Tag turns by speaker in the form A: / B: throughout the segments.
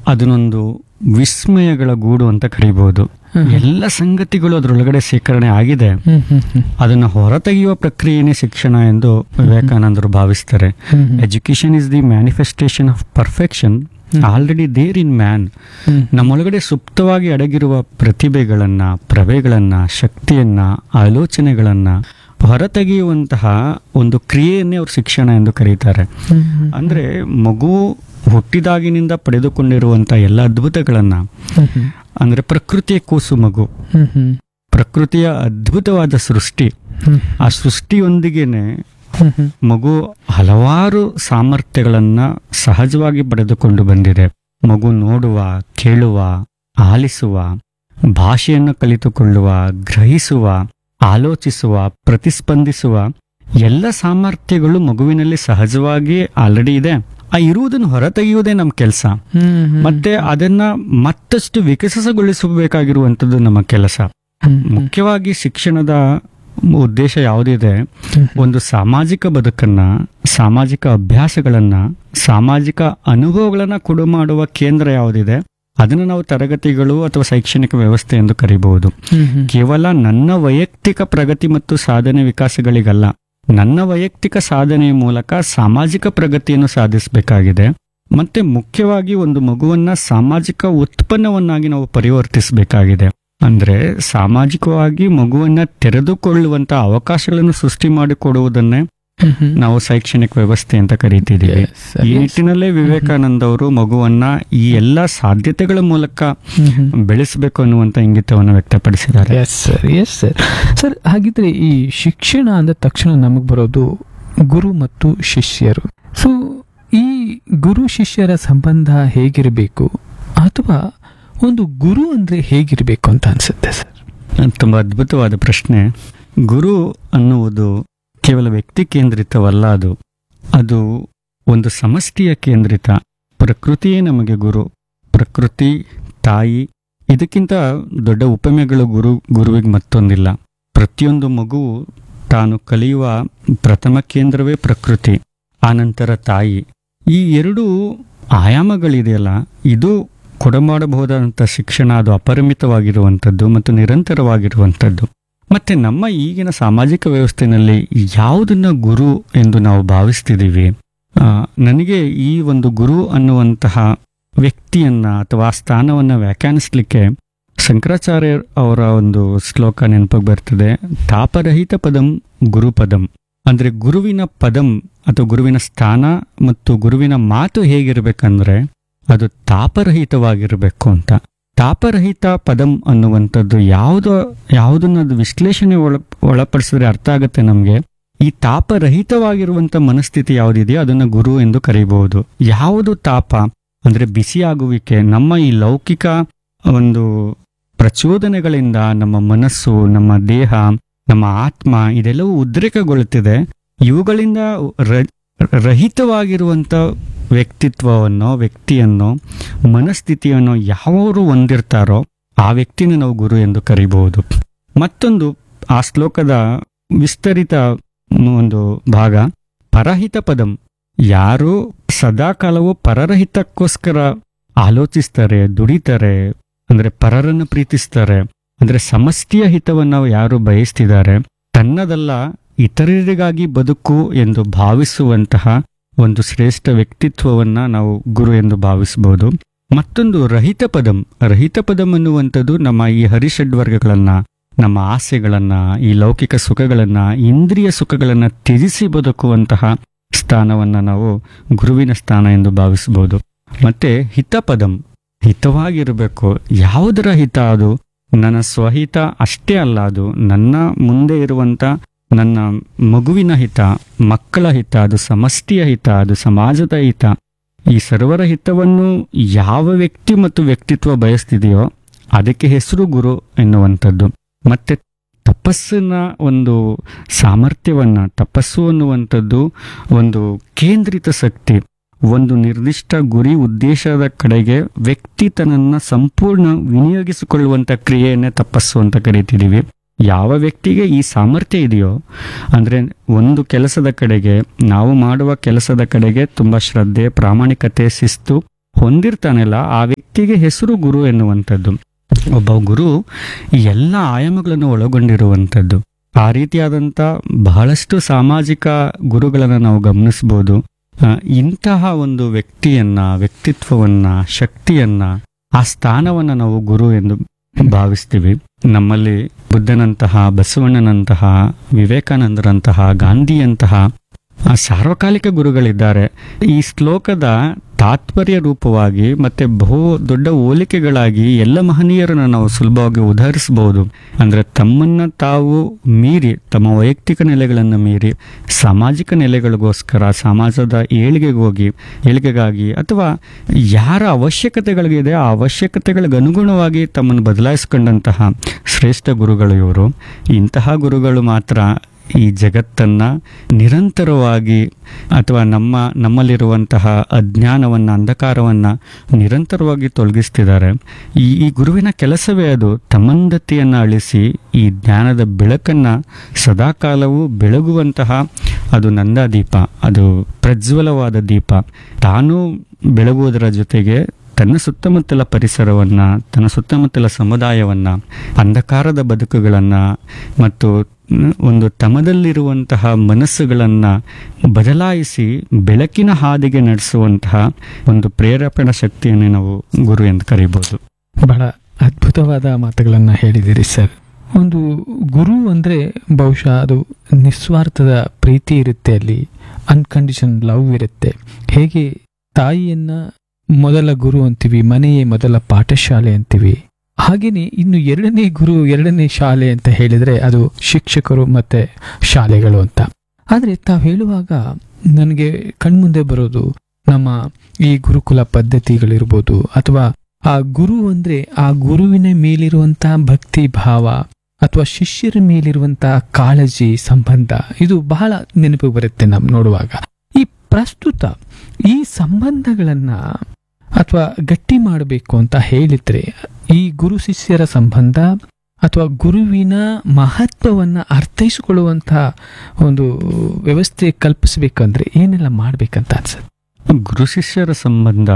A: ಅದನ್ನೊಂದು ವಿಸ್ಮಯಗಳ ಗೂಡು ಅಂತ ಕರಿಬಹುದು ಎಲ್ಲ ಸಂಗತಿಗಳು ಅದರೊಳಗಡೆ ಶೇಖರಣೆ ಆಗಿದೆ
B: ಹ್ಮ್ ಹ್ಮ್ ಹ್ಮ್
A: ಅದನ್ನ ಹೊರತೆಗೆಯುವ ಪ್ರಕ್ರಿಯೆನೇ ಶಿಕ್ಷಣ ಎಂದು ವಿವೇಕಾನಂದರು ಭಾವಿಸ್ತಾರೆ
B: hmm hmm.
A: Education is the manifestation of perfection already there in man
B: hmm.
A: ನಮ್ಮೊಳಗಡೆ ಸುಪ್ತವಾಗಿ ಅಡಗಿರುವ ಪ್ರತಿಭೆಗಳನ್ನ ಪ್ರಭೆಗಳನ್ನ ಶಕ್ತಿಯನ್ನ ಆಲೋಚನೆಗಳನ್ನ ಹೊರತೆಗೆಯುವಂತಹ ಒಂದು ಕ್ರಿಯೆಯನ್ನೇ ಅವರು ಶಿಕ್ಷಣ ಎಂದು ಕರೀತಾರೆ
B: ಹ್ಮ್ ಹ್ಮ್.
A: ಅಂದ್ರೆ ಮಗು ಹುಟ್ಟಿದಾಗಿನಿಂದ ಪಡೆದುಕೊಂಡಿರುವಂತ ಎಲ್ಲ ಅದ್ಭುತಗಳನ್ನ
B: ಹ್ಮ್ ಹ್ಮ್.
A: ಅಂದ್ರೆ ಪ್ರಕೃತಿಯ ಕೂಸು ಮಗು
B: ಹ್ಮ್ ಹ್ಮ್.
A: ಪ್ರಕೃತಿಯ ಅದ್ಭುತವಾದ ಸೃಷ್ಟಿ
B: ಹ್ಮ್
A: ಆ ಸೃಷ್ಟಿಯೊಂದಿಗೆನೆ
B: ಹ್ಮ್ ಹ್ಮ್.
A: ಮಗು ಹಲವಾರು ಸಾಮರ್ಥ್ಯಗಳನ್ನ ಸಹಜವಾಗಿ ಪಡೆದುಕೊಂಡು ಬಂದಿದೆ ಮಗು ನೋಡುವ ಕೇಳುವ ಆಲಿಸುವ ಭಾಷೆಯನ್ನು ಕಲಿತುಕೊಳ್ಳುವ ಗ್ರಹಿಸುವ ಆಲೋಚಿಸುವ ಪ್ರತಿಸ್ಪಂದಿಸುವ ಎಲ್ಲ ಸಾಮರ್ಥ್ಯಗಳು ಮಗುವಿನಲ್ಲಿ ಸಹಜವಾಗಿ ಆಲ್ರೆಡಿ ಇದೆ ಆ ಇರುವುದನ್ನು ಹೊರತೆಗೆಯುವುದೇ ನಮ್ಮ ಕೆಲಸ
B: ಹ್ಮ್ ಹ್ಮ್.
A: ಮತ್ತೆ ಅದನ್ನ ಮತ್ತಷ್ಟು ವಿಕಸಿಸಗೊಳಿಸಬೇಕಾಗಿರುವಂತದ್ದು ನಮ್ಮ ಕೆಲಸ
B: ಹ್ಮ್ ಹ್ಮ್.
A: ಮುಖ್ಯವಾಗಿ ಶಿಕ್ಷಣದ ಉದ್ದೇಶ ಯಾವುದಿದೆ
B: ಹ್ಮ್.
A: ಒಂದು ಸಾಮಾಜಿಕ ಬದುಕನ್ನ ಸಾಮಾಜಿಕ ಅಭ್ಯಾಸಗಳನ್ನ ಸಾಮಾಜಿಕ ಅನುಭವಗಳನ್ನ ಕೊಡು ಮಾಡುವ ಕೇಂದ್ರ ಯಾವುದಿದೆ ಅದನ್ನು ನಾವು ತರಗತಿಗಳು ಅಥವಾ ಶೈಕ್ಷಣಿಕ ವ್ಯವಸ್ಥೆ ಎಂದು ಕರೀಬಹುದು
B: ಹ್ಮ್ ಹ್ಮ್.
A: ಕೇವಲ ನನ್ನ ವೈಯಕ್ತಿಕ ಪ್ರಗತಿ ಮತ್ತು ಸಾಧನೆ ವಿಕಾಸಗಳಿಗಲ್ಲ ನನ್ನ ವೈಯಕ್ತಿಕ ಸಾಧನೆಯ ಮೂಲಕ ಸಾಮಾಜಿಕ ಪ್ರಗತಿಯನ್ನು ಸಾಧಿಸಬೇಕಾಗಿದೆ ಮತ್ತೆ ಮುಖ್ಯವಾಗಿ ಒಂದು ಮಗುವನ್ನ ಸಾಮಾಜಿಕ ಉತ್ಪನ್ನವನ್ನಾಗಿ ನಾವು ಪರಿವರ್ತಿಸಬೇಕಾಗಿದೆ ಅಂದ್ರೆ ಸಾಮಾಜಿಕವಾಗಿ ಮಗುವನ್ನ ತೆರೆದುಕೊಳ್ಳುವಂತ ಅವಕಾಶಗಳನ್ನು ಸೃಷ್ಟಿ ಮಾಡಿಕೊಡುವುದನ್ನೇ
B: ಹ್ಮ್ ಹ್ಮ್.
A: ನಾವು ಶೈಕ್ಷಣಿಕ ವ್ಯವಸ್ಥೆ ಅಂತ ಕರಿತಿದ್ದೀವಿ
B: Yes, sir.
A: ಈ
B: Yes.
A: ನಿಟ್ಟಿನಲ್ಲೇ ವಿವೇಕಾನಂದ ಅವರು ಮಗುವನ್ನ ಈ ಎಲ್ಲ ಸಾಧ್ಯತೆಗಳ ಮೂಲಕ
B: ಹ್ಮ್ ಹ್ಮ್.
A: ಬೆಳೆಸಬೇಕು ಅನ್ನುವಂತ ಇಂಗಿತವನ್ನು ವ್ಯಕ್ತಪಡಿಸಿದ್ದಾರೆ
B: yes sir yes sir sir ಹಾಗಿದ್ರೆ ಈ ಶಿಕ್ಷಣ ಅಂದ ತಕ್ಷಣ ನಮಗೆ ಬರೋದು ಗುರು ಮತ್ತು ಶಿಷ್ಯರು ಸೊ ಈ ಗುರು ಶಿಷ್ಯರ ಸಂಬಂಧ ಹೇಗಿರಬೇಕು ಅಥವಾ ಒಂದು ಗುರು ಅಂದ್ರೆ ಹೇಗಿರಬೇಕು ಅಂತ ಅನ್ಸುತ್ತೆ ಸರ್
A: ತುಂಬಾ ಅದ್ಭುತವಾದ ಪ್ರಶ್ನೆ ಗುರು ಅನ್ನುವುದು ಕೇವಲ ವ್ಯಕ್ತಿ ಕೇಂದ್ರಿತವಲ್ಲ ಅದು ಅದು ಒಂದು ಸಮಷ್ಟಿಯ ಕೇಂದ್ರಿತ ಪ್ರಕೃತಿಯೇ ನಮಗೆ ಗುರು ಪ್ರಕೃತಿ ತಾಯಿ ಇದಕ್ಕಿಂತ ದೊಡ್ಡ ಉಪಮೆಗಳು ಗುರು ಗುರುವಿಗೆ ಮತ್ತೊಂದಿಲ್ಲ ಪ್ರತಿಯೊಂದು ಮಗು ತಾನು ಕಲಿಯುವ ಪ್ರಥಮ ಕೇಂದ್ರವೇ ಪ್ರಕೃತಿ ಆನಂತರ ತಾಯಿ ಈ ಎರಡು ಆಯಾಮಗಳಿದೆಯಲ್ಲ ಇದು ಕೊಡಮಾಡಬಹುದಾದಂಥ ಶಿಕ್ಷಣ ಅದು ಅಪರಿಮಿತವಾಗಿರುವಂಥದ್ದು ಮತ್ತು ನಿರಂತರವಾಗಿರುವಂಥದ್ದು ಮತ್ತೆ ನಮ್ಮ ಈಗಿನ ಸಾಮಾಜಿಕ ವ್ಯವಸ್ಥೆಯಲ್ಲಿ ಯಾವುದನ್ನ ಗುರು ಎಂದು ನಾವು ಭಾವಿಸ್ತಿದ್ದೀವಿ ಆ, ನನಗೆ ಈ ಒಂದು ಗುರು ಅನ್ನುವಂತಹ ವ್ಯಕ್ತಿಯನ್ನ ಅಥವಾ ಆ ಸ್ಥಾನವನ್ನ ವ್ಯಾಖ್ಯಾನಿಸ್ಲಿಕ್ಕೆ ಶಂಕರಾಚಾರ್ಯ ಅವರ ಒಂದು ಶ್ಲೋಕ ನೆನಪಿಗೆ ಬರ್ತದೆ ತಾಪರಹಿತ ಪದಂ ಗುರುಪದಂ ಅಂದ್ರೆ ಗುರುವಿನ ಪದಂ ಅಥವಾ ಗುರುವಿನ ಸ್ಥಾನ ಮತ್ತು ಗುರುವಿನ ಮಾತು ಹೇಗಿರ್ಬೇಕಂದ್ರೆ ಅದು ತಾಪರಹಿತವಾಗಿರಬೇಕು ಅಂತ ತಾಪರಹಿತ ಪದಂ ಅನ್ನುವಂಥದ್ದು ಯಾವುದೋ ಯಾವುದನ್ನ ಅದು ವಿಶ್ಲೇಷಣೆ ಒಳ ಒಳಪಡಿಸಿದ್ರೆ ಅರ್ಥ ಆಗುತ್ತೆ ನಮಗೆ ಈ ತಾಪರಹಿತವಾಗಿರುವಂತ ಮನಸ್ಥಿತಿ ಯಾವುದಿದೆಯೋ ಅದನ್ನ ಗುರು ಎಂದು ಕರೀಬಹುದು ಯಾವುದು ತಾಪ ಅಂದ್ರೆ ಬಿಸಿಯಾಗುವಿಕೆ ನಮ್ಮ ಈ ಲೌಕಿಕ ಒಂದು ಪ್ರಚೋದನೆಗಳಿಂದ ನಮ್ಮ ಮನಸ್ಸು ನಮ್ಮ ದೇಹ ನಮ್ಮ ಆತ್ಮ ಇದೆಲ್ಲವೂ ಉದ್ರೇಕಗೊಳ್ಳುತ್ತಿದೆ ಇವುಗಳಿಂದ ರ- ರಹಿತವಾಗಿರುವಂತ ವ್ಯಕ್ತಿತ್ವವನ್ನು ವ್ಯಕ್ತಿಯನ್ನು ಮನಸ್ಥಿತಿಯನ್ನು ಯಾವರು ಹೊಂದಿರ್ತಾರೋ ಆ ವ್ಯಕ್ತಿನ ನಾವು ಗುರು ಎಂದು ಕರೀಬಹುದು ಮತ್ತೊಂದು ಆ ಶ್ಲೋಕದ ವಿಸ್ತರಿತ ಒಂದು ಭಾಗ ಪರಹಿತ ಪದಂ ಯಾರು ಸದಾಕಾಲವೂ ಪರರಹಿತಕ್ಕೋಸ್ಕರ ಆಲೋಚಿಸ್ತಾರೆ ದುಡಿತಾರೆ ಅಂದ್ರೆ ಪರರನ್ನು ಪ್ರೀತಿಸ್ತಾರೆ ಅಂದ್ರೆ ಸಮಷ್ಟಿಯ ಹಿತವನ್ನು ಯಾರು ಬಯಸ್ತಿದ್ದಾರೆ ತನ್ನದಲ್ಲ ಇತರರಿಗಾಗಿ ಬದುಕು ಎಂದು ಭಾವಿಸುವಂತಹ ಒಂದು ಶ್ರೇಷ್ಠ ವ್ಯಕ್ತಿತ್ವವನ್ನ ನಾವು ಗುರು ಎಂದು ಭಾವಿಸಬಹುದು ಮತ್ತೊಂದು ರಹಿತ ಪದಂ ರಹಿತ ಪದಂ ಅನ್ನುವಂಥದ್ದು ನಮ್ಮ ಈ ಹರಿಷಡ್ವರ್ಗಗಳನ್ನ ನಮ್ಮ ಆಸೆಗಳನ್ನ ಈ ಲೌಕಿಕ ಸುಖಗಳನ್ನ ಇಂದ್ರಿಯ ಸುಖಗಳನ್ನ ತ್ಯಜಿಸಿ ಬದುಕುವಂತಹ ಸ್ಥಾನವನ್ನ ನಾವು ಗುರುವಿನ ಸ್ಥಾನ ಎಂದು ಭಾವಿಸಬಹುದು ಮತ್ತೆ ಹಿತಪದಂ ಹಿತವಾಗಿರಬೇಕು ಯಾವುದರ ಹಿತ ಅದು ನನ್ನ ಸ್ವಹಿತ ಅಷ್ಟೇ ಅಲ್ಲ ಅದು ನನ್ನ ಮುಂದೆ ಇರುವಂತ ನನ್ನ ಮಗುವಿನ ಹಿತ ಮಕ್ಕಳ ಹಿತ ಅದು ಸಮಷ್ಟಿಯ ಹಿತ ಅದು ಸಮಾಜದ ಹಿತ ಈ ಸರ್ವರ ಹಿತವನ್ನು ಯಾವ ವ್ಯಕ್ತಿ ಮತ್ತು ವ್ಯಕ್ತಿತ್ವ ಬಯಸ್ತಿದೆಯೋ ಅದಕ್ಕೆ ಹೆಸರು ಗುರು ಎನ್ನುವಂಥದ್ದು ಮತ್ತೆ ತಪಸ್ಸಿನ ಒಂದು ಸಾಮರ್ಥ್ಯವನ್ನ ತಪಸ್ಸು ಅನ್ನುವಂಥದ್ದು ಒಂದು ಕೇಂದ್ರಿತ ಶಕ್ತಿ ಒಂದು ನಿರ್ದಿಷ್ಟ ಗುರಿ ಉದ್ದೇಶದ ಕಡೆಗೆ ವ್ಯಕ್ತಿ ತನ್ನನ್ನ ಸಂಪೂರ್ಣ ವಿನಿಯೋಗಿಸಿಕೊಳ್ಳುವಂತ ಕ್ರಿಯೆಯನ್ನೇ ತಪಸ್ಸು ಅಂತ ಕರಿತಿದೀವಿ ಯಾವ ವ್ಯಕ್ತಿಗೆ ಈ ಸಾಮರ್ಥ್ಯ ಇದೆಯೋ ಅಂದ್ರೆ ಒಂದು ಕೆಲಸದ ಕಡೆಗೆ ನಾವು ಮಾಡುವ ಕೆಲಸದ ಕಡೆಗೆ ತುಂಬಾ ಶ್ರದ್ಧೆ ಪ್ರಾಮಾಣಿಕತೆ ಶಿಸ್ತು ಹೊಂದಿರ್ತಾನಲ್ಲ ಆ ವ್ಯಕ್ತಿಗೆ ಹೆಸರು ಗುರು ಎನ್ನುವಂಥದ್ದು ಒಬ್ಬ ಗುರು ಎಲ್ಲ ಆಯಾಮಗಳನ್ನು ಒಳಗೊಂಡಿರುವಂಥದ್ದು ಆ ರೀತಿಯಾದಂಥ ಬಹಳಷ್ಟು ಸಾಮಾಜಿಕ ಗುರುಗಳನ್ನು ನಾವು ಗಮನಿಸ್ಬೋದು ಆ, ಇಂತಹ ಒಂದು ವ್ಯಕ್ತಿಯನ್ನ ವ್ಯಕ್ತಿತ್ವವನ್ನ ಶಕ್ತಿಯನ್ನ ಆ ಸ್ಥಾನವನ್ನ ನಾವು ಗುರು ಎಂದು ಭಾವಿಸ್ತೀವಿ ನಮ್ಮಲ್ಲಿ ಬುದ್ಧನಂತಹ ಬಸವಣ್ಣನಂತಹ ವಿವೇಕಾನಂದರಂತಹ ಗಾಂಧಿಯಂತಹ ಆ, ಸಾರ್ವಕಾಲಿಕ ಗುರುಗಳಿದ್ದಾರೆ ಈ ಶ್ಲೋಕದ ತಾತ್ಪರ್ಯ ರೂಪವಾಗಿ ಮತ್ತೆ ಬಹು ದೊಡ್ಡ ಹೋಲಿಕೆಗಳಾಗಿ ಎಲ್ಲ ಮಹನೀಯರನ್ನು ನಾವು ಸುಲಭವಾಗಿ ಉದಾಹರಿಸಬಹುದು ಅಂದ್ರೆ ತಮ್ಮನ್ನ ತಾವು ಮೀರಿ ತಮ್ಮ ವೈಯಕ್ತಿಕ ನೆಲೆಗಳನ್ನು ಮೀರಿ ಸಾಮಾಜಿಕ ನೆಲೆಗಳಿಗೋಸ್ಕರ ಸಮಾಜದ ಏಳಿಗೆಗೋಗಿ ಏಳಿಗೆಗಾಗಿ ಅಥವಾ ಯಾರ ಅವಶ್ಯಕತೆಗಳಿಗಿದೆ ಆ ಅವಶ್ಯಕತೆಗಳಿಗೆ ಅನುಗುಣವಾಗಿ ತಮ್ಮನ್ನು ಬದಲಾಯಿಸಿಕೊಂಡಂತಹ ಶ್ರೇಷ್ಠ ಗುರುಗಳು ಇವರು ಇಂತಹ ಗುರುಗಳು ಮಾತ್ರ ಈ ಜಗತ್ತನ್ನ ನಿರಂತರವಾಗಿ ಅಥವಾ ನಮ್ಮ ನಮ್ಮಲ್ಲಿರುವಂತಹ ಅಜ್ಞಾನವನ್ನ ಅಂಧಕಾರವನ್ನ ನಿರಂತರವಾಗಿ ತೊಲಗಿಸ್ತಿದ್ದಾರೆ ಈ ಈ ಗುರುವಿನ ಕೆಲಸವೇ ಅದು ತಮ್ಮಂದತೆಯನ್ನು ಅಳಿಸಿ ಈ ಜ್ಞಾನದ ಬೆಳಕನ್ನ ಸದಾಕಾಲವೂ ಬೆಳಗುವಂತಹ ಅದು ನಂದಾದೀಪ ಅದು ಪ್ರಜ್ವಲವಾದ ದೀಪ ತಾನು ಬೆಳಗುವುದರ ಜೊತೆಗೆ ತನ್ನ ಸುತ್ತಮುತ್ತಲ ಪರಿಸರವನ್ನ ತನ್ನ ಸುತ್ತಮುತ್ತಲ ಸಮುದಾಯವನ್ನ ಅಂಧಕಾರದ ಬದುಕುಗಳನ್ನ ಮತ್ತು ಮ್, ಒಂದು ತಮದಲ್ಲಿರುವಂತಹ ಮನಸ್ಸುಗಳನ್ನ ಬದಲಾಯಿಸಿ ಬೆಳಕಿನ ಹಾದಿಗೆ ನಡೆಸುವಂತಹ ಒಂದು ಪ್ರೇರೇಪಣಾ ಶಕ್ತಿಯನ್ನೇ ನಾವು ಗುರು ಎಂದು ಕರೀಬಹುದು
B: ಬಹಳ ಅದ್ಭುತವಾದ ಮಾತುಗಳನ್ನ ಹೇಳಿದಿರಿ ಸರ್ ಒಂದು ಗುರು ಅಂದ್ರೆ ಬಹುಶಃ ಅದು ನಿಸ್ವಾರ್ಥದ ಪ್ರೀತಿ ಇರುತ್ತೆ ಅಲ್ಲಿ ಅನ್ಕಂಡೀಷನ್ ಲವ್ ಇರುತ್ತೆ ಹೇಗೆ ತಾಯಿಯನ್ನ ಮೊದಲ ಗುರು ಅಂತೀವಿ ಮನೆಯೇ ಮೊದಲ ಪಾಠಶಾಲೆ ಅಂತೀವಿ ಹಾಗೇನೆ ಇನ್ನು ಎರಡನೇ ಗುರು ಎರಡನೇ ಶಾಲೆ ಅಂತ ಹೇಳಿದ್ರೆ ಅದು ಶಿಕ್ಷಕರು ಮತ್ತೆ ಶಾಲೆಗಳು ಅಂತ ಆದ್ರೆ ತಾವು ಹೇಳುವಾಗ ನನಗೆ ಕಣ್ಮುಂದೆ ಬರೋದು ನಮ್ಮ ಈ ಗುರುಕುಲ ಪದ್ಧತಿಗಳಿರ್ಬೋದು ಅಥವಾ ಆ ಗುರು ಅಂದ್ರೆ ಆ ಗುರುವಿನ ಮೇಲಿರುವಂತಹ ಭಕ್ತಿ ಭಾವ ಅಥವಾ ಶಿಷ್ಯರ ಮೇಲಿರುವಂತಹ ಕಾಳಜಿ ಸಂಬಂಧ ಇದು ಬಹಳ ನೆನಪಿಗೆ ಬರುತ್ತೆ ನಮ್ ನೋಡುವಾಗ ಈ ಪ್ರಸ್ತುತ ಈ ಸಂಬಂಧಗಳನ್ನ ಅಥವಾ ಗಟ್ಟಿ ಮಾಡಬೇಕು ಅಂತ ಹೇಳಿದ್ರೆ ಈ ಗುರು ಶಿಷ್ಯರ ಸಂಬಂಧ ಅಥವಾ ಗುರುವಿನ ಮಹತ್ವವನ್ನ ಅರ್ಥೈಸಿಕೊಳ್ಳುವಂತಹ ಒಂದು ವ್ಯವಸ್ಥೆ ಕಲ್ಪಿಸಬೇಕಂದ್ರೆ ಏನೆಲ್ಲ ಮಾಡ್ಬೇಕಂತ ಅನ್ಸುತ್ತೆ
A: ಗುರು ಶಿಷ್ಯರ ಸಂಬಂಧ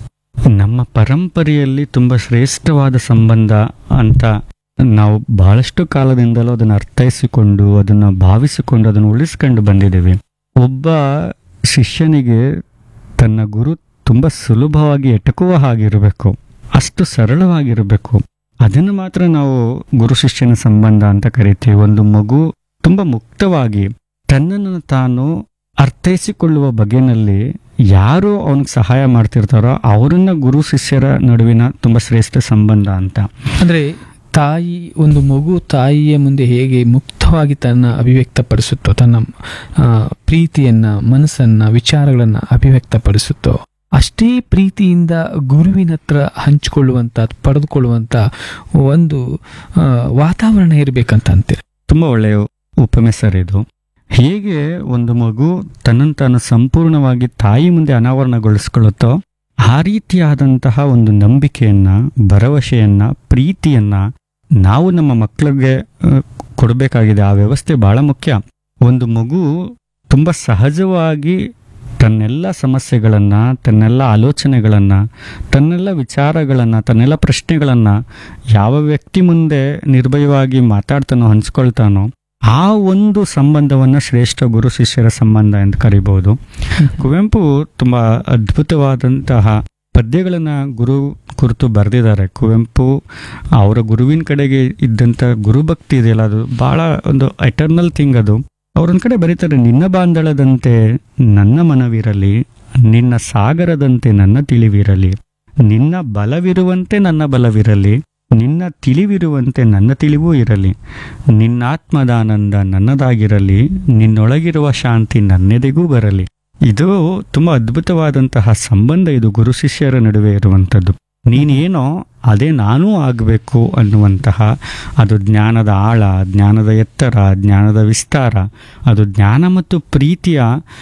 A: ನಮ್ಮ ಪರಂಪರೆಯಲ್ಲಿ ತುಂಬಾ ಶ್ರೇಷ್ಠವಾದ ಸಂಬಂಧ ಅಂತ ನಾವು ಬಹಳಷ್ಟು ಕಾಲದಿಂದಲೂ ಅದನ್ನು ಅರ್ಥೈಸಿಕೊಂಡು ಅದನ್ನು ಭಾವಿಸಿಕೊಂಡು ಅದನ್ನು ಉಳಿಸ್ಕೊಂಡು ಬಂದಿದ್ದೇವೆ ಒಬ್ಬ ಶಿಷ್ಯನಿಗೆ ತನ್ನ ಗುರು ತುಂಬಾ ಸುಲಭವಾಗಿ ಎಟಕುವ ಹಾಗಿರಬೇಕು ಅಷ್ಟು ಸರಳವಾಗಿರಬೇಕು ಅದನ್ನು ಮಾತ್ರ ನಾವು ಗುರು ಶಿಷ್ಯನ ಸಂಬಂಧ ಅಂತ ಕರಿತೀವಿ ಒಂದು ಮಗು ತುಂಬಾ ಮುಕ್ತವಾಗಿ ತನ್ನನ್ನು ತಾನು ಅರ್ಥೈಸಿಕೊಳ್ಳುವ ಬಗೆನಲ್ಲಿ ಯಾರು ಅವನಿಗೆ ಸಹಾಯ ಮಾಡ್ತಿರ್ತಾರೋ ಅವರನ್ನ ಗುರು ಶಿಷ್ಯರ ನಡುವಿನ ತುಂಬಾ ಶ್ರೇಷ್ಠ ಸಂಬಂಧ ಅಂತ
B: ಅಂದ್ರೆ ತಾಯಿ ಒಂದು ಮಗು ತಾಯಿಯ ಮುಂದೆ ಹೇಗೆ ಮುಕ್ತವಾಗಿ ತನ್ನ ಅಭಿವ್ಯಕ್ತಪಡಿಸುತ್ತೋ ತನ್ನ ಆ, ಪ್ರೀತಿಯನ್ನ ಮನಸ್ಸನ್ನ ವಿಚಾರಗಳನ್ನ ಅಭಿವ್ಯಕ್ತಪಡಿಸುತ್ತೋ ಅಷ್ಟೇ ಪ್ರೀತಿಯಿಂದ ಗುರುವಿನ ಹತ್ರ ಹಂಚಿಕೊಳ್ಳುವಂತ ಪಡೆದುಕೊಳ್ಳುವಂತ ಒಂದು ಆ, ವಾತಾವರಣ ಇರಬೇಕಂತ ಅಂತೀರ
A: ತುಂಬಾ ಒಳ್ಳೆಯ ಉಪಮೆ ಸರ್ ಇದು ಹೇಗೆ ಒಂದು ಮಗು ತನ್ನನ್ನು ತಾನು ಸಂಪೂರ್ಣವಾಗಿ ತಾಯಿ ಮುಂದೆ ಅನಾವರಣಗೊಳಿಸ್ಕೊಳ್ಳುತ್ತೋ ಆ ರೀತಿಯಾದಂತಹ ಒಂದು ನಂಬಿಕೆಯನ್ನ ಭರವಸೆಯನ್ನ ಪ್ರೀತಿಯನ್ನ ನಾವು ನಮ್ಮ ಮಕ್ಕಳಿಗೆ ಕೊಡಬೇಕಾಗಿದೆ ಆ ವ್ಯವಸ್ಥೆ ಬಹಳ ಮುಖ್ಯ ಒಂದು ಮಗು ತುಂಬಾ ಸಹಜವಾಗಿ ತನ್ನೆಲ್ಲ ಸಮಸ್ಯೆಗಳನ್ನ ತನ್ನೆಲ್ಲ ಆಲೋಚನೆಗಳನ್ನ ತನ್ನೆಲ್ಲ ವಿಚಾರಗಳನ್ನ ತನ್ನೆಲ್ಲ ಪ್ರಶ್ನೆಗಳನ್ನ ಯಾವ ವ್ಯಕ್ತಿ ಮುಂದೆ ನಿರ್ಭಯವಾಗಿ ಮಾತಾಡ್ತಾನೋ ಹಂಚ್ಕೊಳ್ತಾನೋ ಆ ಒಂದು ಸಂಬಂಧವನ್ನ ಶ್ರೇಷ್ಠ ಗುರು ಶಿಷ್ಯರ ಸಂಬಂಧ ಎಂದು ಕರಿಬಹುದು ಕುವೆಂಪು ತುಂಬಾ ಅದ್ಭುತವಾದಂತಹ ಪದ್ಯಗಳನ್ನ ಗುರು ಕುರಿತು ಬರೆದಿದ್ದಾರೆ ಕುವೆಂಪು ಅವರ ಗುರುವಿನ ಕಡೆಗೆ ಇದ್ದಂತ ಗುರುಭಕ್ತಿ ಇದೆಯಲ್ಲ ಅದು ಬಹಳ ಒಂದು ಎಟರ್ನಲ್ ಥಿಂಗ್ ಅದು ಅವರೊಂದ್ ಕಡೆ ಬರೀತಾರೆ ನಿನ್ನ ಬಾಂಧಳದಂತೆ ನನ್ನ ಮನವಿರಲಿ ನಿನ್ನ ಸಾಗರದಂತೆ ನನ್ನ ತಿಳಿವಿರಲಿ ನಿನ್ನ ಬಲವಿರುವಂತೆ ನನ್ನ ಬಲವಿರಲಿ ನಿನ್ನ ತಿಳಿವಿರುವಂತೆ ನನ್ನ ತಿಳಿವೂ ಇರಲಿ ನಿನ್ನಾತ್ಮದಾನಂದ ನನ್ನದಾಗಿರಲಿ ನಿನ್ನೊಳಗಿರುವ ಶಾಂತಿ ನನ್ನೆದೆಗೂ ಬರಲಿ ಇದು ತುಂಬಾ ಅದ್ಭುತವಾದಂತಹ ಸಂಬಂಧ ಇದು ಗುರು ಶಿಷ್ಯರ ನಡುವೆ ಇರುವಂಥದ್ದು ನೀನೇನೋ ಅದೇ ನಾನೂ ಆಗಬೇಕು ಅನ್ನುವಂತಹ ಅದು ಜ್ಞಾನದ ಆಳ ಜ್ಞಾನದ ಎತ್ತರ ಜ್ಞಾನದ ವಿಸ್ತಾರ ಅದು ಜ್ಞಾನ ಮತ್ತು ಪ್ರೀತಿಯ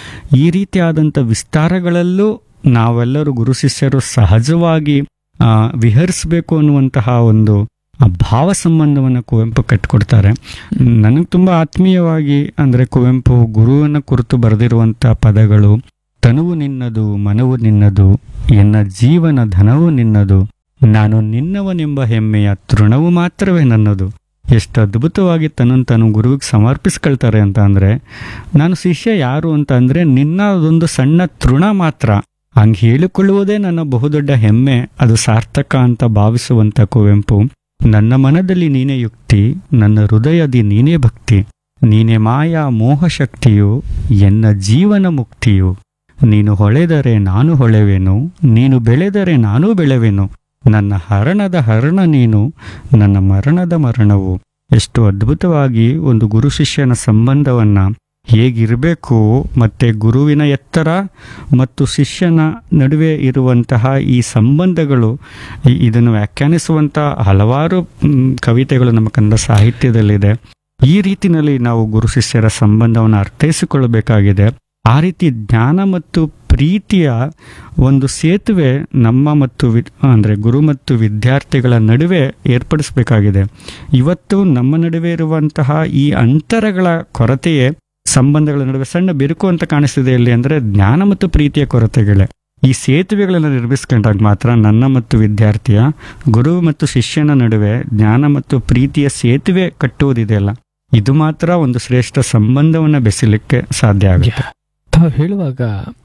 A: ಈ ರೀತಿಯಾದಂಥ ವಿಸ್ತಾರಗಳಲ್ಲೂ ನಾವೆಲ್ಲರೂ ಗುರು ಶಿಷ್ಯರು ಸಹಜವಾಗಿ ಆ, ವಿಹರಿಸಬೇಕು ಅನ್ನುವಂತಹ ಒಂದು ಆ ಭಾವ ಸಂಬಂಧವನ್ನು ಕುವೆಂಪು ಕಟ್ಟಿಕೊಡ್ತಾರೆ ನನಗೆ ತುಂಬಾ ಆತ್ಮೀಯವಾಗಿ ಅಂದ್ರೆ ಕುವೆಂಪು ಗುರುವನ್ನ ಕುರಿತು ಬರೆದಿರುವಂತಹ ಪದಗಳು ತನುವು ನಿನ್ನದು ಮನವು ನಿನ್ನದು ಎನ್ನ ಜೀವನ ಧನವು ನಿನ್ನದು ನಾನು ನಿನ್ನವನೆಂಬ ಹೆಮ್ಮೆಯ ತೃಣವು ಮಾತ್ರವೇ ನನ್ನದು ಎಷ್ಟು ಅದ್ಭುತವಾಗಿ ತನ್ನನ್ನು ತಾನು ಗುರುವಿಗೆ ಸಮರ್ಪಿಸ್ಕೊಳ್ತಾರೆ ಅಂತ ಅಂದರೆ ನಾನು ಶಿಷ್ಯ ಯಾರು ಅಂತ ಅಂದರೆ ನಿನ್ನ ಒಂದು ಸಣ್ಣ ತೃಣ ಮಾತ್ರ ಹಂಗೆ ಹೇಳಿಕೊಳ್ಳುವುದೇ ನನ್ನ ಬಹುದೊಡ್ಡ ಹೆಮ್ಮೆ ಅದು ಸಾರ್ಥಕ ಅಂತ ಭಾವಿಸುವಂತ ಕುವೆಂಪು ನನ್ನ ಮನದಲ್ಲಿ ನೀನೇ ಯುಕ್ತಿ ನನ್ನ ಹೃದಯದಿ ನೀನೇ ಭಕ್ತಿ ನೀನೇ ಮಾಯಾ ಮೋಹ ಶಕ್ತಿಯು ಎನ್ನ ಜೀವನ ಮುಕ್ತಿಯು ನೀನು ಹೊಳೆದರೆ ನಾನು ಹೊಳೆವೆನು ನೀನು ಬೆಳೆದರೆ ನಾನೂ ಬೆಳೆವೆನು ನನ್ನ ಹರಣದ ಹರಣ ನೀನು ನನ್ನ ಮರಣದ ಮರಣವು ಎಷ್ಟು ಅದ್ಭುತವಾಗಿ ಒಂದು ಗುರು ಶಿಷ್ಯನ ಸಂಬಂಧವನ್ನ ಹೇಗಿರಬೇಕು ಮತ್ತೆ ಗುರುವಿನ ಎತ್ತರ ಮತ್ತು ಶಿಷ್ಯನ ನಡುವೆ ಇರುವಂತಹ ಈ ಸಂಬಂಧಗಳು ಈ- ಇದನ್ನು ವ್ಯಾಖ್ಯಾನಿಸುವಂಥ ಹಲವಾರು ಮ್, ಕವಿತೆಗಳು ನಮ್ಮ ಕನ್ನಡ ಸಾಹಿತ್ಯದಲ್ಲಿದೆ ಈ ರೀತಿನಲ್ಲಿ ನಾವು ಗುರು ಶಿಷ್ಯರ ಸಂಬಂಧವನ್ನು ಅರ್ಥೈಸಿಕೊಳ್ಳಬೇಕಾಗಿದೆ ಆ ರೀತಿ ಜ್ಞಾನ ಮತ್ತು ಪ್ರೀತಿಯ ಒಂದು ಸೇತುವೆ ನಮ್ಮ ಮತ್ತು ವಿ ಅಂದರೆ ಗುರು ಮತ್ತು ವಿದ್ಯಾರ್ಥಿಗಳ ನಡುವೆ ಏರ್ಪಡಿಸಬೇಕಾಗಿದೆ ಇವತ್ತು ನಮ್ಮ ನಡುವೆ ಇರುವಂತಹ ಈ ಅಂತರಗಳ ಕೊರತೆಯೇ ಸಂಬಂಧಗಳ ನಡುವೆ ಸಣ್ಣ ಬಿರುಕು ಅಂತ ಕಾಣಿಸ್ತಿದೆ ಇಲ್ಲಿ ಅಂದರೆ ಜ್ಞಾನ ಮತ್ತು ಪ್ರೀತಿಯ ಕೊರತೆಗಳೇ ಈ ಸೇತುವೆಗಳನ್ನು ನಿರ್ಮಿಸ್ಕೊಂಡಾಗ ಮಾತ್ರ ನನ್ನ ಮತ್ತು ವಿದ್ಯಾರ್ಥಿಯ ಗುರು ಮತ್ತು ಶಿಷ್ಯನ ನಡುವೆ ಜ್ಞಾನ ಮತ್ತು ಪ್ರೀತಿಯ ಸೇತುವೆ ಕಟ್ಟುವುದಿದೆಯಲ್ಲ ಇದು ಮಾತ್ರ ಒಂದು ಶ್ರೇಷ್ಠ ಸಂಬಂಧವನ್ನು ಬೆಸಲಿಕ್ಕೆ ಸಾಧ್ಯ ಆಗುತ್ತೆ
B: ತಾವು ಹೇಳುವಾಗ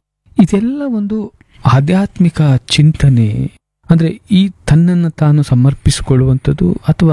B: ಇದೆಲ್ಲ ಒಂದು ಆಧ್ಯಾತ್ಮಿಕ ಚಿಂತನೆ ಅಂದ್ರೆ ಈ ತನ್ನನ್ನು ತಾನು ಸಮರ್ಪಿಸಿಕೊಳ್ಳುವಂಥದ್ದು ಅಥವಾ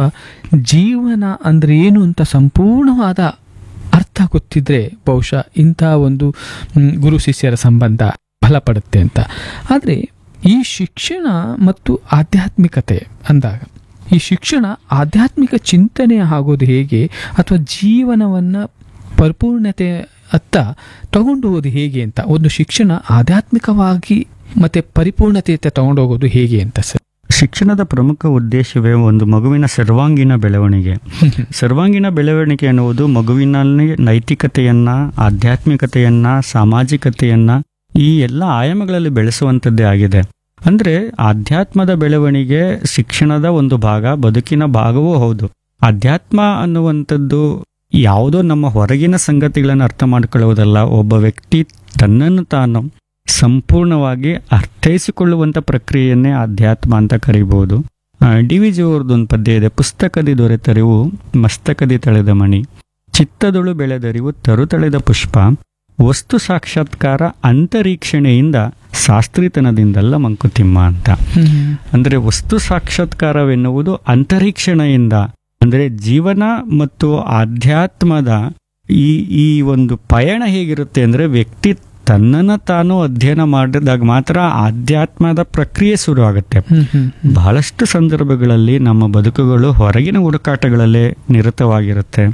B: ಜೀವನ ಅಂದ್ರೆ ಏನು ಅಂತ ಸಂಪೂರ್ಣವಾದ ಅರ್ಥ ಗೊತ್ತಿದ್ರೆ ಬಹುಶಃ ಇಂಥ ಒಂದು ಮ್, ಗುರು ಶಿಷ್ಯರ ಸಂಬಂಧ ಬಲಪಡುತ್ತೆ ಅಂತ ಆದರೆ ಈ ಶಿಕ್ಷಣ ಮತ್ತು ಆಧ್ಯಾತ್ಮಿಕತೆ ಅಂದಾಗ ಈ ಶಿಕ್ಷಣ ಆಧ್ಯಾತ್ಮಿಕ ಚಿಂತನೆ ಆಗೋದು ಹೇಗೆ ಅಥವಾ ಜೀವನವನ್ನ ಪರಿಪೂರ್ಣತೆ ಅತ್ತ ತಗೊಂಡು ಹೋಗೋದು ಹೇಗೆ ಅಂತ ಒಂದು ಶಿಕ್ಷಣ ಆಧ್ಯಾತ್ಮಿಕವಾಗಿ ಮತ್ತೆ ಪರಿಪೂರ್ಣತೆಯತ್ತ ತಗೊಂಡು ಹೋಗೋದು ಹೇಗೆ ಅಂತ ಸರ್
A: ಶಿಕ್ಷಣದ ಪ್ರಮುಖ ಉದ್ದೇಶವೇ ಒಂದು ಮಗುವಿನ ಸರ್ವಾಂಗೀಣ ಬೆಳವಣಿಗೆ ಸರ್ವಾಂಗೀಣ ಬೆಳವಣಿಗೆ ಎನ್ನುವುದು ಮಗುವಿನಲ್ಲಿ ನೈತಿಕತೆಯನ್ನ ಆಧ್ಯಾತ್ಮಿಕತೆಯನ್ನ ಸಾಮಾಜಿಕತೆಯನ್ನ ಈ ಎಲ್ಲ ಆಯಾಮಗಳಲ್ಲಿ ಬೆಳೆಸುವಂಥದ್ದೇ ಆಗಿದೆ ಅಂದ್ರೆ ಆಧ್ಯಾತ್ಮದ ಬೆಳವಣಿಗೆ ಶಿಕ್ಷಣದ ಒಂದು ಭಾಗ ಬದುಕಿನ ಭಾಗವೂ ಹೌದು ಅಧ್ಯಾತ್ಮ ಅನ್ನುವಂಥದ್ದು ಯಾವುದೋ ನಮ್ಮ ಹೊರಗಿನ ಸಂಗತಿಗಳನ್ನು ಅರ್ಥ ಮಾಡಿಕೊಳ್ಳುವುದಲ್ಲ ಒಬ್ಬ ವ್ಯಕ್ತಿ ತನ್ನನ್ನು ತಾನು ಸಂಪೂರ್ಣವಾಗಿ ಅರ್ಥೈಸಿಕೊಳ್ಳುವಂಥ ಪ್ರಕ್ರಿಯೆಯನ್ನೇ ಅಧ್ಯಾತ್ಮ ಅಂತ ಕರಿಬಹುದು ಡಿ ವಿ ಜಿ ಅವ್ರದ್ದೊಂದು ಪದ್ಯ ಇದೆ ಪುಸ್ತಕದಿ ದೊರೆತರಿವು ಮಸ್ತಕದಿ ತಳೆದ ಮಣಿ ಚಿತ್ತದೊಳು ಬೆಳೆದರಿವು ತರುತಳೆದ ಪುಷ್ಪ ವಸ್ತು ಸಾಕ್ಷಾತ್ಕಾರ ಅಂತರೀಕ್ಷಣೆಯಿಂದ ಶಾಸ್ತ್ರಿತನದಿಂದಲ್ಲ ಮಂಕುತಿಮ್ಮ ಅಂತ ಅಂದ್ರೆ ವಸ್ತು ಸಾಕ್ಷಾತ್ಕಾರವೆನ್ನುವುದು ಅಂತರೀಕ್ಷಣೆಯಿಂದ ಅಂದ್ರೆ ಜೀವನ ಮತ್ತು ಆಧ್ಯಾತ್ಮದ ಈ ಈ ಒಂದು ಪಯಣ ಹೇಗಿರುತ್ತೆ ಅಂದ್ರೆ ವ್ಯಕ್ತಿ ತನ್ನನ್ನು ತಾನು ಅಧ್ಯಯನ ಮಾಡಿದಾಗ ಮಾತ್ರ ಆಧ್ಯಾತ್ಮದ ಪ್ರಕ್ರಿಯೆ ಶುರು ಆಗುತ್ತೆ ಬಹಳಷ್ಟು ಸಂದರ್ಭಗಳಲ್ಲಿ ನಮ್ಮ ಬದುಕುಗಳು ಹೊರಗಿನ ಹುಡುಕಾಟಗಳಲ್ಲೇ ನಿರತವಾಗಿರುತ್ತೆ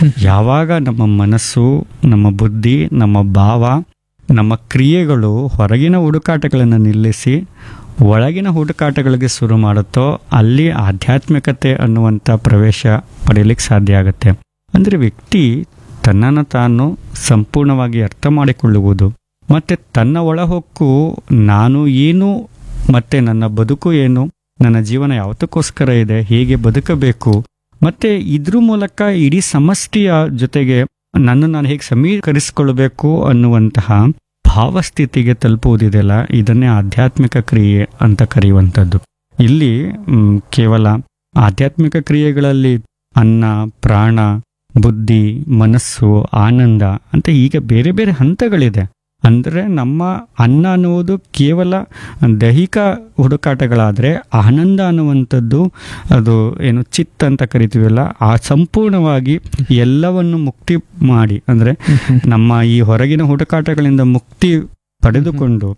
A: ಯಾವಾಗ ನಮ್ಮ ಮನಸ್ಸು ನಮ್ಮ ಬುದ್ಧಿ ನಮ್ಮ ಭಾವ ನಮ್ಮ ಕ್ರಿಯೆಗಳು ಹೊರಗಿನ ಹುಡುಕಾಟಗಳನ್ನು ನಿಲ್ಲಿಸಿ ಒಳಗಿನ ಹುಡುಕಾಟಗಳಿಗೆ ಶುರು ಮಾಡುತ್ತೋ ಅಲ್ಲಿ ಆಧ್ಯಾತ್ಮಿಕತೆ ಅನ್ನುವಂಥ ಪ್ರವೇಶ ಪಡೆಯಲಿಕ್ಕೆ ಸಾಧ್ಯ ಆಗುತ್ತೆ ಅಂದರೆ ವ್ಯಕ್ತಿ ತನ್ನನ್ನು ತಾನು ಸಂಪೂರ್ಣವಾಗಿ ಅರ್ಥ ಮಾಡಿಕೊಳ್ಳುವುದು ಮತ್ತೆ ತನ್ನ ಒಳಹೊಕ್ಕು ನಾನು ಏನು ಮತ್ತೆ ನನ್ನ ಬದುಕು ಏನು ನನ್ನ ಜೀವನ ಯಾವತ್ತಕ್ಕೋಸ್ಕರ ಇದೆ ಹೇಗೆ ಬದುಕಬೇಕು ಮತ್ತೆ ಇದ್ರ ಮೂಲಕ ಇಡೀ ಸಮಷ್ಟಿಯ ಜೊತೆಗೆ ನನ್ನ ನಾನು ಹೇಗೆ ಸಮೀಕರಿಸಿಕೊಳ್ಳಬೇಕು ಅನ್ನುವಂತಹ ಭಾವಸ್ಥಿತಿಗೆ ತಲುಪುವುದಿದೆಯಲ್ಲ ಇದನ್ನೇ ಆಧ್ಯಾತ್ಮಿಕ ಕ್ರಿಯೆ ಅಂತ ಕರೆಯುವಂಥದ್ದು ಇಲ್ಲಿ ಮ್, ಕೇವಲ ಆಧ್ಯಾತ್ಮಿಕ ಕ್ರಿಯೆಗಳಲ್ಲಿ ಅನ್ನ ಪ್ರಾಣ ಬುದ್ಧಿ ಮನಸ್ಸು ಆನಂದ ಅಂತ ಈಗ ಬೇರೆ ಬೇರೆ ಹಂತಗಳಿದೆ ಅಂದರೆ ನಮ್ಮ ಅನ್ನ ಅನ್ನುವುದು ಕೇವಲ ದೈಹಿಕ ಹುಡುಕಾಟಗಳಾದರೆ ಆನಂದ ಅನ್ನುವಂಥದ್ದು ಅದು ಏನು ಚಿತ್ತ ಅಂತ ಕರಿತೀವಲ್ಲ ಆ ಸಂಪೂರ್ಣವಾಗಿ ಎಲ್ಲವನ್ನು ಮುಕ್ತಿ ಮಾಡಿ ಅಂದರೆ ನಮ್ಮ ಈ ಹೊರಗಿನ ಹುಡುಕಾಟಗಳಿಂದ ಮುಕ್ತಿ ಪಡೆದುಕೊಂಡು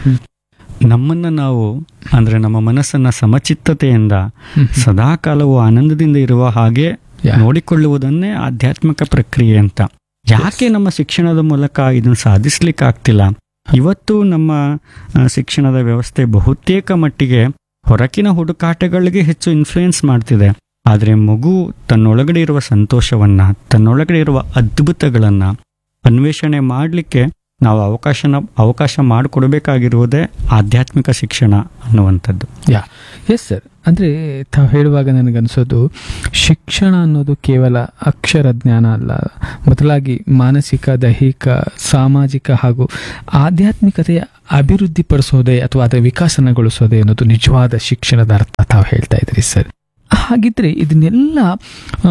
A: ನಮ್ಮನ್ನ ನಾವು ಅಂದ್ರೆ ನಮ್ಮ ಮನಸ್ಸನ್ನ ಸಮಚಿತ್ತತೆಯಿಂದ ಸದಾಕಾಲವು ಆನಂದದಿಂದ ಇರುವ ಹಾಗೆ
B: Yeah.
A: ನೋಡಿಕೊಳ್ಳುವುದನ್ನೇ ಆಧ್ಯಾತ್ಮಿಕ ಪ್ರಕ್ರಿಯೆ ಅಂತ ಯಾಕೆ ನಮ್ಮ ಶಿಕ್ಷಣದ ಮೂಲಕ ಇದನ್ನು ಸಾಧಿಸ್ಲಿಕ್ಕೆ ಆಗ್ತಿಲ್ಲ ಇವತ್ತು ನಮ್ಮ ಆ, ಶಿಕ್ಷಣದ ವ್ಯವಸ್ಥೆ ಬಹುತೇಕ ಮಟ್ಟಿಗೆ ಹೊರಗಿನ ಹುಡುಕಾಟಗಳಿಗೆ ಹೆಚ್ಚು ಇನ್ಫ್ಲೂಯೆನ್ಸ್ ಮಾಡ್ತಿದೆ ಆದರೆ ಮಗು ತನ್ನೊಳಗಡೆ ಇರುವ ಸಂತೋಷವನ್ನ ತನ್ನೊಳಗಡೆ ಇರುವ ಅದ್ಭುತಗಳನ್ನ ಅನ್ವೇಷಣೆ ಮಾಡಲಿಕ್ಕೆ ನಾವು ಅವಕಾಶನ ಅವಕಾಶ ಮಾಡಿಕೊಡ್ಬೇಕಾಗಿರುವುದೇ ಆಧ್ಯಾತ್ಮಿಕ ಶಿಕ್ಷಣ ಅನ್ನುವಂಥದ್ದು
B: ಯಾ ಎಸ್ ಸರ್ ಅಂದರೆ ತಾವು ಹೇಳುವಾಗ ನನಗನ್ಸೋದು ಶಿಕ್ಷಣ ಶಿಕ್ಷಣ ಅನ್ನೋದು ಕೇವಲ ಅಕ್ಷರ ಜ್ಞಾನ ಅಲ್ಲ ಬದಲಾಗಿ ಮಾನಸಿಕ ದೈಹಿಕ ಸಾಮಾಜಿಕ ಹಾಗೂ ಆಧ್ಯಾತ್ಮಿಕತೆಯ ಅಭಿವೃದ್ಧಿಪಡಿಸೋದೇ ಅಥವಾ ಅದರ ವಿಕಾಸನಗೊಳಿಸೋದೇ ಅನ್ನೋದು ನಿಜವಾದ ಶಿಕ್ಷಣದ ಅರ್ಥ ತಾವು ಹೇಳ್ತಾ ಇದ್ರಿ ಸರ್ ಹಾಗಿದ್ರೆ ಇದನ್ನೆಲ್ಲ ಆ,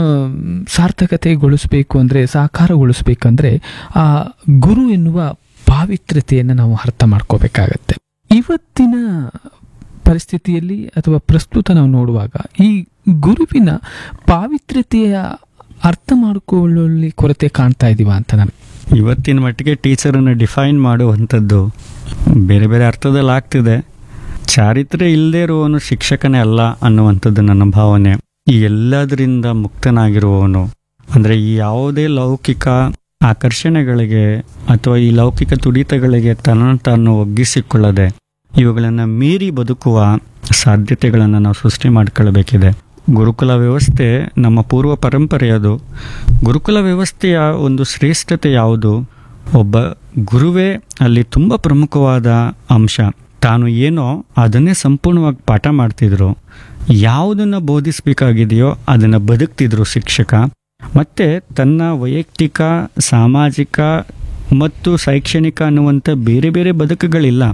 B: ಸಾರ್ಥಕತೆಗೊಳಿಸಬೇಕು ಅಂದರೆ ಸಾಕಾರಗೊಳಿಸ್ಬೇಕಂದ್ರೆ ಆ ಗುರು ಎನ್ನುವ ಪಾವಿತ್ರ್ಯತೆಯನ್ನು ನಾವು ಅರ್ಥ ಮಾಡ್ಕೋಬೇಕಾಗತ್ತೆ ಇವತ್ತಿನ ಪರಿಸ್ಥಿತಿಯಲ್ಲಿ ಅಥವಾ ಪ್ರಸ್ತುತ ನಾವು ನೋಡುವಾಗ ಈ ಗುರುವಿನ ಪಾವಿತ್ರ್ಯತೆಯ ಅರ್ಥ ಮಾಡಿಕೊಳ್ಳುವಲ್ಲಿ ಕೊರತೆ ಕಾಣ್ತಾ ಇದೀವ ಅಂತ ನನಗೆ
A: ಇವತ್ತಿನ ಮಟ್ಟಿಗೆ ಟೀಚರನ್ನು ಡಿಫೈನ್ ಮಾಡುವಂಥದ್ದು ಬೇರೆ ಬೇರೆ ಅರ್ಥದಲ್ಲಿ ಆಗ್ತಿದೆ ಚಾರಿತ್ರ್ಯ ಇಲ್ಲದೆ ಇರುವವನು ಶಿಕ್ಷಕನೇ ಅಲ್ಲ ಅನ್ನುವಂಥದ್ದು ನನ್ನ ಭಾವನೆ ಈ ಎಲ್ಲದರಿಂದ ಮುಕ್ತನಾಗಿರುವವನು ಅಂದರೆ ಈ ಯಾವುದೇ ಲೌಕಿಕ ಆಕರ್ಷಣೆಗಳಿಗೆ ಅಥವಾ ಈ ಲೌಕಿಕ ತುಡಿತಗಳಿಗೆ ತನ್ನನ್ನು ತಾನು ಒಗ್ಗಿಸಿಕೊಳ್ಳದೆ ಇವುಗಳನ್ನು ಮೀರಿ ಬದುಕುವ ಸಾಧ್ಯತೆಗಳನ್ನು ನಾವು ಸೃಷ್ಟಿ ಮಾಡಿಕೊಳ್ಳಬೇಕಿದೆ ಗುರುಕುಲ ವ್ಯವಸ್ಥೆ ನಮ್ಮ ಪೂರ್ವ ಪರಂಪರೆಯದು ಗುರುಕುಲ ವ್ಯವಸ್ಥೆಯ ಒಂದು ಶ್ರೇಷ್ಠತೆ ಯಾವುದು ಒಬ್ಬ ಗುರುವೇ ಅಲ್ಲಿ ತುಂಬ ಪ್ರಮುಖವಾದ ಅಂಶ ತಾನು ಏನೋ ಅದನ್ನೇ ಸಂಪೂರ್ಣವಾಗಿ ಪಾಠ ಮಾಡ್ತಿದ್ರು ಯಾವುದನ್ನು ಬೋಧಿಸಬೇಕಾಗಿದೆಯೋ ಅದನ್ನು ಬದುಕ್ತಿದ್ರು ಶಿಕ್ಷಕ ಮತ್ತೆ ತನ್ನ ವೈಯಕ್ತಿಕ ಸಾಮಾಜಿಕ ಮತ್ತು ಶೈಕ್ಷಣಿಕ ಅನ್ನುವಂಥ ಬೇರೆ ಬೇರೆ ಬದುಕುಗಳಿಲ್ಲ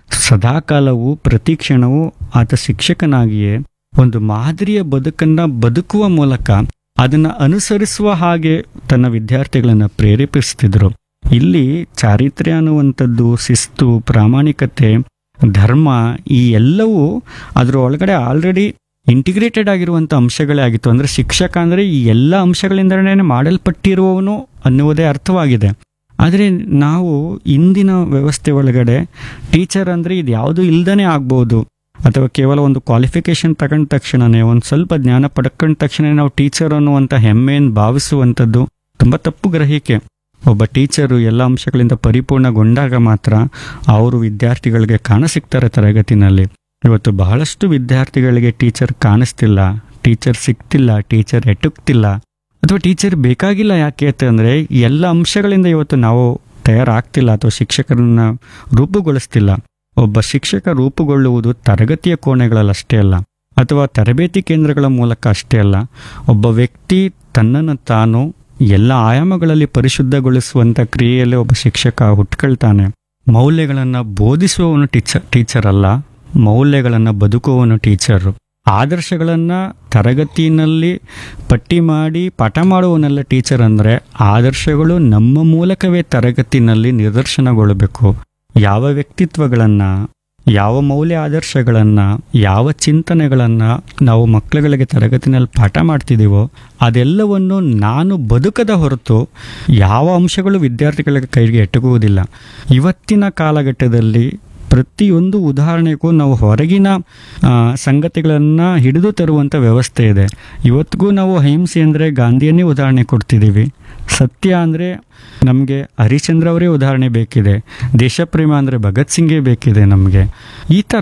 A: ಸದಾಕಾಲವೂ ಪ್ರತಿ ಕ್ಷಣವೂ ಆತ ಶಿಕ್ಷಕನಾಗಿಯೇ ಒಂದು ಮಾದರಿಯ ಬದುಕನ್ನ ಬದುಕುವ ಮೂಲಕ ಅದನ್ನ ಅನುಸರಿಸುವ ಹಾಗೆ ತನ್ನ ವಿದ್ಯಾರ್ಥಿಗಳನ್ನ ಪ್ರೇರೇಪಿಸ್ತಿದ್ರು ಇಲ್ಲಿ ಚಾರಿತ್ರ್ಯ ಅನ್ನುವಂಥದ್ದು ಶಿಸ್ತು ಪ್ರಾಮಾಣಿಕತೆ ಧರ್ಮ ಈ ಎಲ್ಲವೂ ಅದರ ಒಳಗಡೆ ಆಲ್ರೆಡಿ ಇಂಟಿಗ್ರೇಟೆಡ್ ಆಗಿರುವಂಥ ಅಂಶಗಳೇ ಆಗಿತ್ತು ಅಂದ್ರೆ ಶಿಕ್ಷಕ ಅಂದ್ರೆ ಈ ಎಲ್ಲ ಅಂಶಗಳಿಂದನೇ ಮಾಡಲ್ಪಟ್ಟಿರುವವನು ಅನ್ನುವುದೇ ಅರ್ಥವಾಗಿದೆ ಆದರೆ ನಾವು ಇಂದಿನ ವ್ಯವಸ್ಥೆ ಒಳಗಡೆ ಟೀಚರ್ ಅಂದರೆ ಇದು ಯಾವುದು ಇಲ್ದೇ ಆಗ್ಬೋದು ಅಥವಾ ಕೇವಲ ಒಂದು ಕ್ವಾಲಿಫಿಕೇಶನ್ ತಗೊಂಡ ತಕ್ಷಣನೇ ಒಂದು ಸ್ವಲ್ಪ ಜ್ಞಾನ ಪಡ್ಕೊಂಡ ತಕ್ಷಣ ನಾವು ಟೀಚರ್ ಅನ್ನುವಂಥ ಹೆಮ್ಮೆಯನ್ನು ಭಾವಿಸುವಂಥದ್ದು ತುಂಬ ತಪ್ಪು ಗ್ರಹಿಕೆ ಒಬ್ಬ ಟೀಚರು ಎಲ್ಲ ಅಂಶಗಳಿಂದ ಪರಿಪೂರ್ಣಗೊಂಡಾಗ ಮಾತ್ರ ಅವರು ವಿದ್ಯಾರ್ಥಿಗಳಿಗೆ ಕಾಣಸಿಗ್ತಾರೆ ತರಗತಿನಲ್ಲಿ ಇವತ್ತು ಬಹಳಷ್ಟು ವಿದ್ಯಾರ್ಥಿಗಳಿಗೆ ಟೀಚರ್ ಕಾಣಿಸ್ತಿಲ್ಲ ಟೀಚರ್ ಸಿಗ್ತಿಲ್ಲ ಟೀಚರ್ ಎಟುಕ್ತಿಲ್ಲ ಅಥವಾ ಟೀಚರ್ ಬೇಕಾಗಿಲ್ಲ ಯಾಕೆ ಅಂತಂದ್ರೆ ಎಲ್ಲ ಅಂಶಗಳಿಂದ ಇವತ್ತು ನಾವು ತಯಾರಾಗ್ತಿಲ್ಲ ಅಥವಾ ಶಿಕ್ಷಕರನ್ನ ರೂಪುಗೊಳಿಸ್ತಿಲ್ಲ ಒಬ್ಬ ಶಿಕ್ಷಕ ರೂಪುಗೊಳ್ಳುವುದು ತರಗತಿಯ ಕೋಣೆಗಳಲ್ಲಷ್ಟೇ ಅಲ್ಲ ಅಥವಾ ತರಬೇತಿ ಕೇಂದ್ರಗಳ ಮೂಲಕ ಅಷ್ಟೇ ಅಲ್ಲ ಒಬ್ಬ ವ್ಯಕ್ತಿ ತನ್ನನ್ನು ತಾನು ಎಲ್ಲ ಆಯಾಮಗಳಲ್ಲಿ ಪರಿಶುದ್ಧಗೊಳಿಸುವಂಥ ಕ್ರಿಯೆಯಲ್ಲಿ ಒಬ್ಬ ಶಿಕ್ಷಕ ಹುಟ್ಕೊಳ್ತಾನೆ ಮೌಲ್ಯಗಳನ್ನು ಬೋಧಿಸುವವನು ಟೀಚರ್ ಟೀಚರ್ ಅಲ್ಲ ಮೌಲ್ಯಗಳನ್ನು ಬದುಕುವವನು ಟೀಚರು ಆದರ್ಶಗಳನ್ನ ತರಗತಿನಲ್ಲಿ ಪಟ್ಟಿ ಮಾಡಿ ಪಾಠ ಮಾಡುವವನೆಲ್ಲ ಟೀಚರ್ ಅಂದ್ರೆ ಆದರ್ಶಗಳು ನಮ್ಮ ಮೂಲಕವೇ ತರಗತಿನಲ್ಲಿ ನಿದರ್ಶನಗೊಳ್ಳಬೇಕು ಯಾವ ವ್ಯಕ್ತಿತ್ವಗಳನ್ನ ಯಾವ ಮೌಲ್ಯ ಆದರ್ಶಗಳನ್ನ ಯಾವ ಚಿಂತನೆಗಳನ್ನ ನಾವು ಮಕ್ಕಳುಗಳಿಗೆ ತರಗತಿನಲ್ಲಿ ಪಾಠ ಮಾಡ್ತಿದ್ದೀವೋ ಅದೆಲ್ಲವನ್ನು ನಾನು ಬದುಕದ ಹೊರತು ಯಾವ ಅಂಶಗಳು ವಿದ್ಯಾರ್ಥಿಗಳಿಗೆ ಕೈಗೆ ಎಟುಕುವುದಿಲ್ಲ ಇವತ್ತಿನ ಕಾಲಘಟ್ಟದಲ್ಲಿ ಪ್ರತಿಯೊಂದು ಉದಾಹರಣೆಗೂ ನಾವು ಹೊರಗಿನ ಆ, ಸಂಗತಿಗಳನ್ನ ಹಿಡಿದು ತರುವಂಥ ವ್ಯವಸ್ಥೆ ಇದೆ ಇವತ್ತಿಗೂ ನಾವು ಅಹಿಂಸೆ ಅಂದರೆ ಗಾಂಧಿಯನ್ನೇ ಉದಾಹರಣೆ ಕೊಡ್ತಿದ್ದೀವಿ ಸತ್ಯ ಅಂದರೆ ನಮಗೆ ಹರಿಶ್ಚಂದ್ರ ಅವರೇ ಉದಾಹರಣೆ ಬೇಕಿದೆ ದೇಶಪ್ರೇಮ ಅಂದರೆ ಭಗತ್ ಸಿಂಗೇ ಬೇಕಿದೆ ನಮಗೆ ಈ ಥರ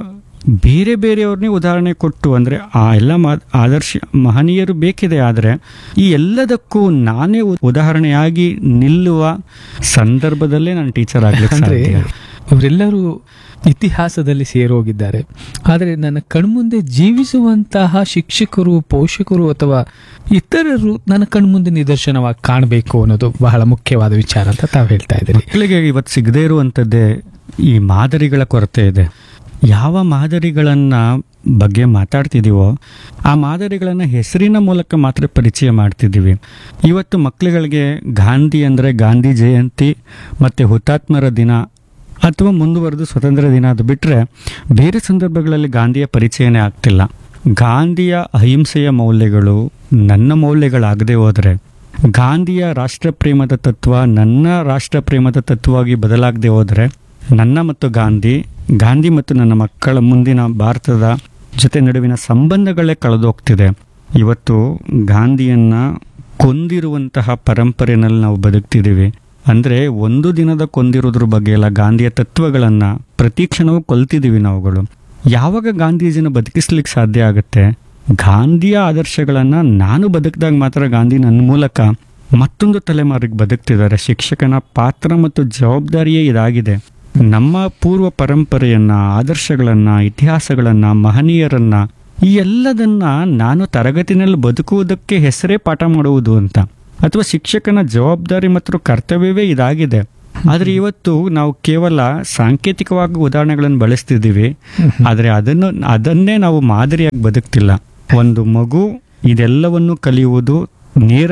A: ಬೇರೆ ಬೇರೆಯವ್ರನ್ನೇ ಉದಾಹರಣೆ ಕೊಟ್ಟು ಅಂದರೆ ಆ ಎಲ್ಲ ಮಾ ಆದರ್ಶ ಮಹನೀಯರು ಬೇಕಿದೆ ಆದರೆ ಈ ಎಲ್ಲದಕ್ಕೂ ನಾನೇ ಉ- ಉದಾಹರಣೆಯಾಗಿ ನಿಲ್ಲುವ ಸಂದರ್ಭದಲ್ಲೇ ನಾನು ಟೀಚರ್ ಆಗ್ಲಿಕ್ಕೆ
B: ಅಂದ್ರೆ
A: ಸಾಧ್ಯ
B: ಇವರೆಲ್ಲರೂ ಇತಿಹಾಸದಲ್ಲಿ ಸೇರೋಗಿದ್ದಾರೆ ಆದರೆ ನನ್ನ ಕಣ್ಮುಂದೆ ಜೀವಿಸುವಂತಹ ಶಿಕ್ಷಕರು ಪೋಷಕರು ಅಥವಾ ಇತರರು ನನ್ನ ಕಣ್ಮುಂದೆ ನಿದರ್ಶನವಾಗಿ ಕಾಣಬೇಕು ಅನ್ನೋದು ಬಹಳ ಮುಖ್ಯವಾದ ವಿಚಾರ ಅಂತ ತಾವು ಹೇಳ್ತಾ ಇದ್ದೀರಿ
A: ಮಕ್ಕಳಿಗೆ ಇವತ್ತು ಸಿಗದೇ ಇರುವಂಥದ್ದೇ ಈ ಮಾದರಿಗಳ ಕೊರತೆ ಇದೆ ಯಾವ ಮಾದರಿಗಳನ್ನ ಬಗ್ಗೆ ಮಾತಾಡ್ತಿದೀವೋ ಆ ಮಾದರಿಗಳನ್ನ ಹೆಸರಿನ ಮೂಲಕ ಮಾತ್ರ ಪರಿಚಯ ಮಾಡ್ತಿದ್ದೀವಿ ಇವತ್ತು ಮಕ್ಕಳುಗಳಿಗೆ ಗಾಂಧಿ ಅಂದರೆ ಗಾಂಧಿ ಜಯಂತಿ ಮತ್ತು ಹುತಾತ್ಮರ ದಿನ ಅಥವಾ ಮುಂದುವರೆದು ಸ್ವತಂತ್ರ ದಿನ ಅದು ಬಿಟ್ಟರೆ ಬೇರೆ ಸಂದರ್ಭಗಳಲ್ಲಿ ಗಾಂಧಿಯ ಪರಿಚಯನೇ ಆಗ್ತಿಲ್ಲ ಗಾಂಧಿಯ ಅಹಿಂಸೆಯ ಮೌಲ್ಯಗಳು ನನ್ನ ಮೌಲ್ಯಗಳಾಗದೆ ಹೋದರೆ ಗಾಂಧಿಯ ರಾಷ್ಟ್ರಪ್ರೇಮದ ತತ್ವ ನನ್ನ ರಾಷ್ಟ್ರಪ್ರೇಮದ ತತ್ವವಾಗಿ ಬದಲಾಗದೆ ಹೋದರೆ ನನ್ನ ಮತ್ತು ಗಾಂಧಿ ಗಾಂಧಿ ಮತ್ತು ನನ್ನ ಮಕ್ಕಳ ಮುಂದಿನ ಭಾರತದ ಜೊತೆ ನಡುವಿನ ಸಂಬಂಧಗಳೇ ಕಳೆದೋಗ್ತಿದೆ ಇವತ್ತು ಗಾಂಧಿಯನ್ನ ಕೊಂದಿರುವಂತಹ ಪರಂಪರೆಯಲ್ಲಿ ನಾವು ಬದುಕ್ತಿದ್ದೀವಿ ಅಂದ್ರೆ ಒಂದು ದಿನದ ಕೊಂದಿರೋದ್ರ ಬಗ್ಗೆ ಎಲ್ಲ ಗಾಂಧಿಯ ತತ್ವಗಳನ್ನ ಪ್ರತಿ ಕ್ಷಣವೂ ಕೊಲ್ತಿದ್ದೀವಿ ನಾವುಗಳು ಯಾವಾಗ ಗಾಂಧೀಜಿನ ಬದುಕಿಸ್ಲಿಕ್ಕೆ ಸಾಧ್ಯ ಆಗುತ್ತೆ ಗಾಂಧಿಯ ಆದರ್ಶಗಳನ್ನ ನಾನು ಬದುಕಿದಾಗ ಮಾತ್ರ ಗಾಂಧಿ ನನ್ನ ಮೂಲಕ ಮತ್ತೊಂದು ತಲೆಮಾರಿಗೆ ಬದುಕ್ತಿದ್ದಾರೆ ಶಿಕ್ಷಕನ ಪಾತ್ರ ಮತ್ತು ಜವಾಬ್ದಾರಿಯೇ ಇದಾಗಿದೆ ನಮ್ಮ ಪೂರ್ವ ಪರಂಪರೆಯನ್ನ ಆದರ್ಶಗಳನ್ನ ಇತಿಹಾಸಗಳನ್ನ ಮಹನೀಯರನ್ನ ಈ ಎಲ್ಲದನ್ನ ನಾನು ತರಗತಿನಲ್ಲಿ ಬದುಕುವುದಕ್ಕೆ ಹೆಸರೇ ಪಾಠ ಮಾಡುವುದು ಅಂತ ಅಥವಾ ಶಿಕ್ಷಕನ ಜವಾಬ್ದಾರಿ ಮತ್ತು ಕರ್ತವ್ಯವೇ ಇದಾಗಿದೆ ಆದರೆ ಇವತ್ತು ನಾವು ಕೇವಲ ಸಾಂಕೇತಿಕವಾಗಿ ಉದಾಹರಣೆಗಳನ್ನು ಬಳಸ್ತಿದ್ದೀವಿ ಆದರೆ ಅದನ್ನು ಅದನ್ನೇ ನಾವು ಮಾದರಿಯಾಗಿ ಬದುಕ್ತಿಲ್ಲ ಒಂದು ಮಗು ಇದೆಲ್ಲವನ್ನು ಕಲಿಯುವುದು ನೇರ